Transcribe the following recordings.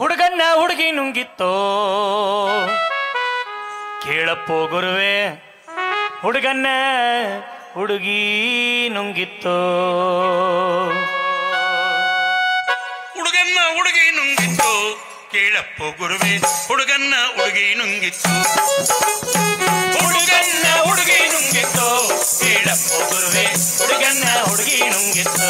ಹುಡುಗನ್ನ ಹುಡುಗಿ ನುಂಗಿತ್ತೋ ಕೇಳಪ್ಪೋ ಗುರುವೆ ಹುಡುಗನ್ನ ಹುಡುಗಿ ನುಂಗಿತ್ತೋ ಹುಡುಗನ್ನ ಹುಡುಗಿ ನುಂಗಿತ್ತು ಕೇಳಪ್ಪ ಗುರುವೆ ಹುಡುಗನ್ನ ಹುಡುಗಿ ನುಂಗಿತ್ತು ಹುಡುಗನ್ನ ಹುಡುಗಿ ನುಂಗಿತ್ತೋ ಕೇಳಪ್ಪೋ ಗುರುವೆ ಹುಡುಗನ್ನ ಹುಡುಗಿ ನುಂಗಿತ್ತೋ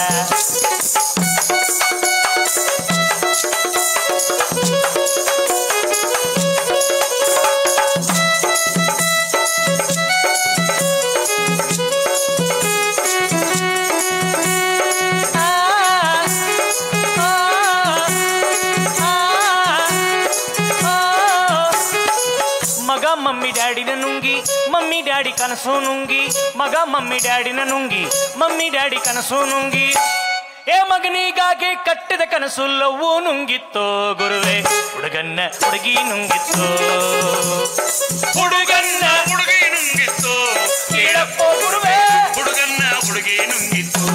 ಮಗ ಮಮ್ಮಿ ಡ್ಯಾಡಿನ ನುಂಗಿ ಮಮ್ಮಿ ಡ್ಯಾಡಿ ಕನಸು ನುಂಗಿ ಮಗ ಮಮ್ಮಿ ಡ್ಯಾಡಿನ ನುಂಗಿ ಮಮ್ಮಿ ಡ್ಯಾಡಿ ಕನಸು ನುಂಗಿ ಏ ಮಗನಿಗಾಗಿ ಕಟ್ಟಿದ ಕನಸು ಲವ್ವು ನುಂಗಿತ್ತೋ ಗುರುವೆ ಹುಡುಗನ್ನ ಹುಡುಗಿ ನುಂಗಿತ್ತೋ ಹುಡುಗನ್ನ ಹುಡುಗಿ ನುಂಗಿತ್ತು ಕೇಳಪ್ಪೋ ಗುರುವೆ ಹುಡುಗನ್ನ ಹುಡುಗಿ ನುಂಗಿತ್ತು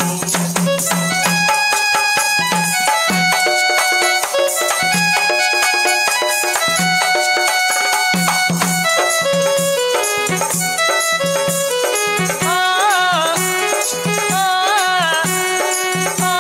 ಆ, ಆ, ಆ.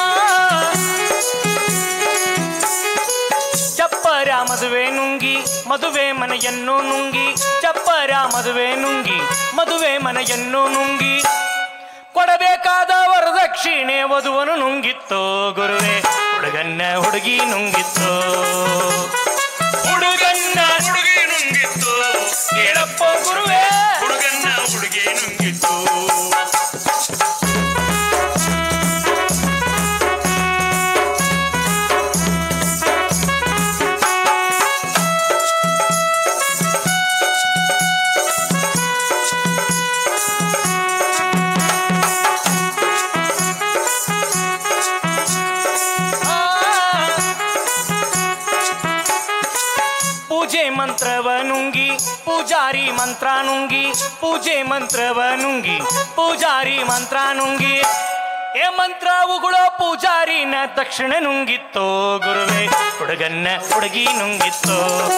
ಚಪ್ಪರ ಮದುವೆ ನುಂಗಿ ಮದುವೆ ಮನೆಯನ್ನು ನುಂಗಿ ಚಪ್ಪರ ಮದುವೆ ನುಂಗಿ ಮದುವೆ ಮನೆಯನ್ನು ನುಂಗಿ ಕೊಡಬೇಕಾದ ವರದಕ್ಷಿಣೆ ವಧುವನು ನುಂಗಿತ್ತೋ ಗುರುವೆ ಹುಡುಗನ್ನ ಹುಡುಗಿ ನುಂಗಿತ್ತೋ ಹುಡುಗನ್ನ ಹುಡುಗಿ ನುಂಗಿತ್ತು ಕೇಳಪ್ಪ ಗುರುವೆ ಹುಡುಗನ್ನ ಹುಡುಗಿ ನುಂಗಿತ್ತು ಪೂಜೆ ಮಂತ್ರವ ನುಂಗಿ ಪೂಜಾರಿ ಮಂತ್ರ ನುಂಗಿ ಪೂಜೆ ಮಂತ್ರವ ನುಂಗಿ ಪೂಜಾರಿ ಮಂತ್ರ ನುಂಗಿ ಏ ಮಂತ್ರ ಉಗುಳೋ ಪೂಜಾರಿನ ದಕ್ಷಿಣ ನುಂಗಿತ್ತೋ ಗುರುವೆ ಹುಡುಗನ್ನ ಹುಡುಗಿ ನುಂಗಿತ್ತೋ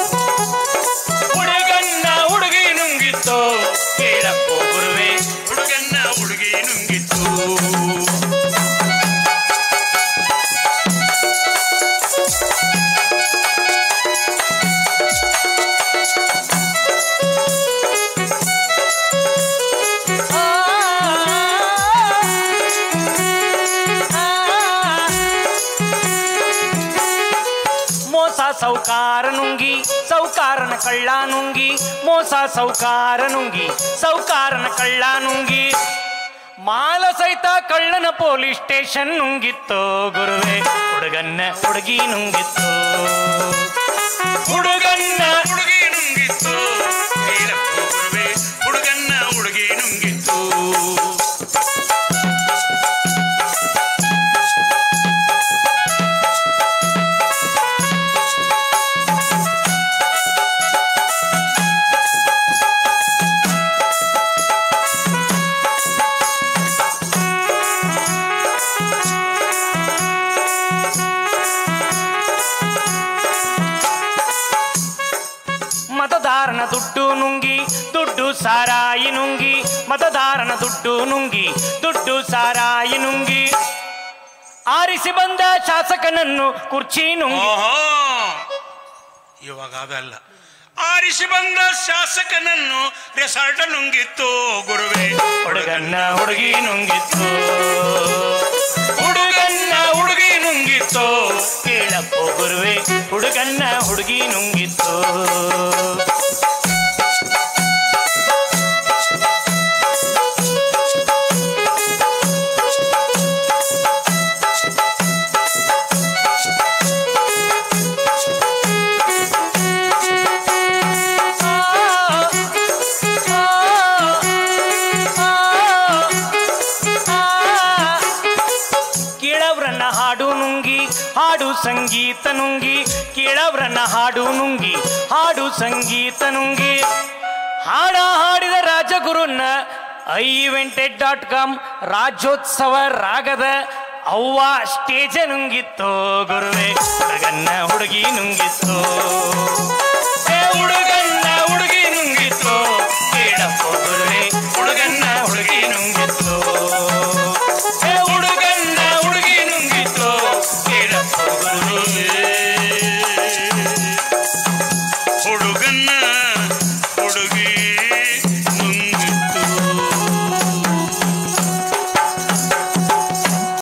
ಹುಡುಗನ್ನ ಹುಡುಗಿ ನುಂಗಿತ್ತೋ ಕೇಳಪ್ಪೋ ಗುರುವೆ ಹುಡುಗನ್ನ ಹುಡುಗಿ ನುಂಗಿತ್ತು ಆ, ಆ, ಮೋಸ ಸೌಕಾರ ನುಂಗಿ ಸೌಕಾರನ ಕಳ್ಳ ನುಂಗಿ ಮೋಸ ಸೌಕಾರ ನುಂಗಿ ಸೌಕಾರನ ಕಳ್ಳ ನುಂಗಿ ಮಾಲ ಸಹಿತ ಕಳ್ಳನ ಪೊಲೀಸ್ ಸ್ಟೇಷನ್ ನುಂಗಿತ್ತೋ ಗುರುವೆ ಹುಡುಗನ್ನ ಹುಡುಗಿ ನುಂಗಿತ್ತು ಹುಡುಗನ್ನ ಹುಡುಗಿ ನುಂಗಿತ್ತು ಕೇಳಪ್ಪ ಗುರುವೆ ಹುಡುಗನ್ನ ಹುಡುಗಿ ನುಂಗಿತ್ತು ಮತದಾರನ ದುಡ್ಡು ನುಂಗಿ ದುಡ್ಡು ಸಾರಾಯಿ ನುಂಗಿ ಮತದಾರನ ದುಡ್ಡು ನುಂಗಿ ದುಡ್ಡು ಸಾರಾಯಿ ನುಂಗಿ ಆರಿಸಿ ಬಂದ ಶಾಸಕನನ್ನು ಕುರ್ಚಿ ನುಂಗಿ ಓಹೋ ಇವಾಗ ಅದಲ್ಲ ಆರಿಸಿ ಬಂದ ಶಾಸಕನನ್ನು ರೆಸಾರ್ಟ್ ನುಂಗಿತ್ತು ಗುರುವೆ ಹುಡುಗನ್ನ ಹುಡುಗಿ ನುಂಗಿತ್ತು ಹುಡುಗನ್ನ ಹುಡುಗಿ ನುಂಗಿತ್ತು ಕೇಳಪ್ಪೋ ಗುರುವೆ ಹುಡುಗನ್ನ ಹುಡುಗಿ ನುಂಗಿತ್ತು ಕೇಳವ್ರನ್ನ ಹಾಡು ನುಂಗಿ ಹಾಡು ಸಂಗೀತ ನುಂಗಿ ಕೇಳವ್ರನ್ನ ಹಾಡು ನುಂಗಿ ಹಾಡು ಸಂಗೀತ ನುಂಗಿ ಹಾಡ ಹಾಡಿದ ರಾಜಗುರುನ್ನ ಐ ವೆಂಟೆಡ್ ಡಾಟ್ ಕಾಮ್ ರಾಜ್ಯೋತ್ಸವ ರಾಗದ ಅವ್ವ ಸ್ಟೇಜ ನುಂಗಿತ್ತು ಗುರುವೆ ಹುಡುಗನ್ನ ಹುಡುಗಿ ನುಂಗಿತ್ತು ಏ ಹುಡುಗನ್ನ ಹುಡುಗಿ ನುಂಗಿತ್ತು ಕೇಳಪ್ಪ ಗುರುವೆ ಹುಡುಗನ್ನ ಹುಡುಗಿ ನುಂಗಿತ್ತು ಏ ಹುಡುಗನ್ನ ಹುಡುಗಿ ನುಂಗಿತ್ತು ಕೇಳಪ್ಪ ಗುರುವೆ ಹುಡುಗ